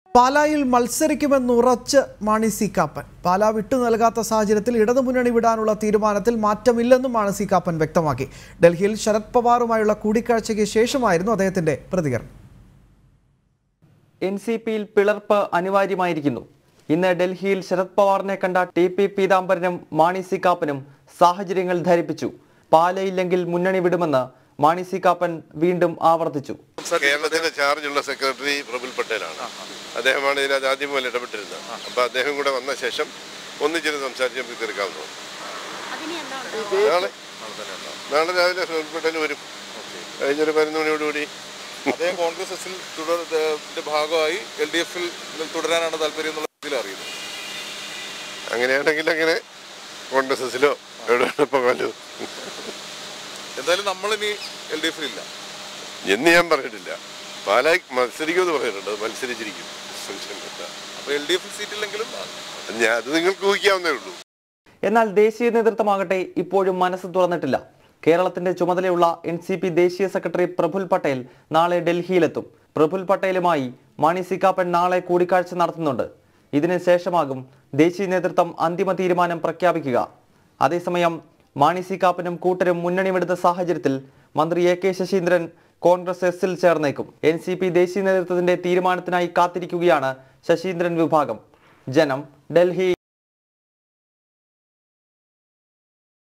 പാലായിൽ മത്സരിക്കുമെന്നുറച്ച് മാണി സി കാപ്പൻ പാല വിട്ടു നൽകാത്ത സാഹചര്യത്തിൽ ഇടതുമുന്നണി വിടാനുള്ള തീരുമാനത്തിൽ മാറ്റമില്ലെന്നും മാണി സി കാപ്പൻ വ്യക്തമാക്കി ഡൽഹിയിൽ ശരത് പവാറുമായുള്ള കൂടിക്കാഴ്ചയ്ക്ക് ശേഷമായിരുന്നു അദ്ദേഹത്തിന്റെ പ്രതികരണം എൻ സി പിയിൽ പിളർപ്പ് അനിവാര്യമായിരിക്കുന്നു ഇന്ന് ഡൽഹിയിൽ ശരത് പവാറിനെ കണ്ട ടി പി പീതാംബരനും മാണി സി കാപ്പനും സാഹചര്യങ്ങൾ ധരിപ്പിച്ചു പാലയില്ലെങ്കിൽ മുന്നണി വിടുമെന്ന് മാണി സി കാപ്പൻ വീണ്ടും ആവർത്തിച്ചു കേരളത്തിന്റെ ചാർജുള്ള സെക്രട്ടറി പ്രഫുൽ പട്ടേലാണ് അദ്ദേഹമാണ് ഇതിനകത്ത് ആദ്യം മുതൽ ഇടപെട്ടിരുന്നത് അപ്പൊ അദ്ദേഹം കൂടെ വന്ന ശേഷം ഒന്നിച്ചിരുന്ന് സംസാരിച്ച് നമുക്ക് തീർക്കാവുന്നു നാളെ നാളെ രാവിലെ പ്രഫുൽ പട്ടേൽ വരും കഴിഞ്ഞൊരു പതിനൊന്ന് മണിയോടുകൂടി അദ്ദേഹം കോൺഗ്രസ് എസിൽ തുടർ ന്റെ ഭാഗമായി എൽ ഡി എഫിൽ തുടരാനാണ് താല്പര്യം എന്നുള്ള രീതിയിൽ അറിയുന്നു അങ്ങനെയാണെങ്കിൽ അങ്ങനെ കോൺഗ്രസ് എസിലോ എവിടെ പോകാലോ എന്തായാലും നമ്മളിനി എൽ ഡി എഫിലില്ല എന്ന് ഞാൻ പറഞ്ഞിട്ടില്ല പാലാ മത്സരിക്കുമെന്ന് പറഞ്ഞിട്ടുണ്ട് അത് മത്സരിച്ചിരിക്കും സംശയമില്ല. അപ്പൊ എൽ ഡി എഫിൽ സീറ്റില്ലെങ്കിലും ഞാൻ അത് നിങ്ങൾക്ക് ഊഹിക്കാവുന്നേ ഉള്ളൂ എന്നാൽ ദേശീയ നേതൃത്വമാകട്ടെ ഇപ്പോഴും മനസ്സ് തുറന്നിട്ടില്ല കേരളത്തിന്റെ ചുമതലയുള്ള എൻ സി പി ദേശീയ സെക്രട്ടറി പ്രഫുൽ പട്ടേൽ നാളെ ഡൽഹിയിലെത്തും പ്രഫുൽ പട്ടേലുമായി മാണി സി കാപ്പൻ നാളെ കൂടിക്കാഴ്ച നടത്തുന്നുണ്ട് ഇതിന് ശേഷമാകും ദേശീയ നേതൃത്വം അന്തിമ തീരുമാനം പ്രഖ്യാപിക്കുക അതേസമയം മാണി സി കാപ്പനും കൂട്ടരും മുന്നണി വിടുന്ന സാഹചര്യത്തിൽ മന്ത്രി എ കെ ശശീന്ദ്രൻ കോൺഗ്രസ് എസിൽ ചേർന്നേക്കും എൻ സി പി ദേശീയ നേതൃത്വത്തിന്റെ തീരുമാനത്തിനായി കാത്തിരിക്കുകയാണ് ശശീന്ദ്രൻ വിഭാഗം ജനം ഡൽഹി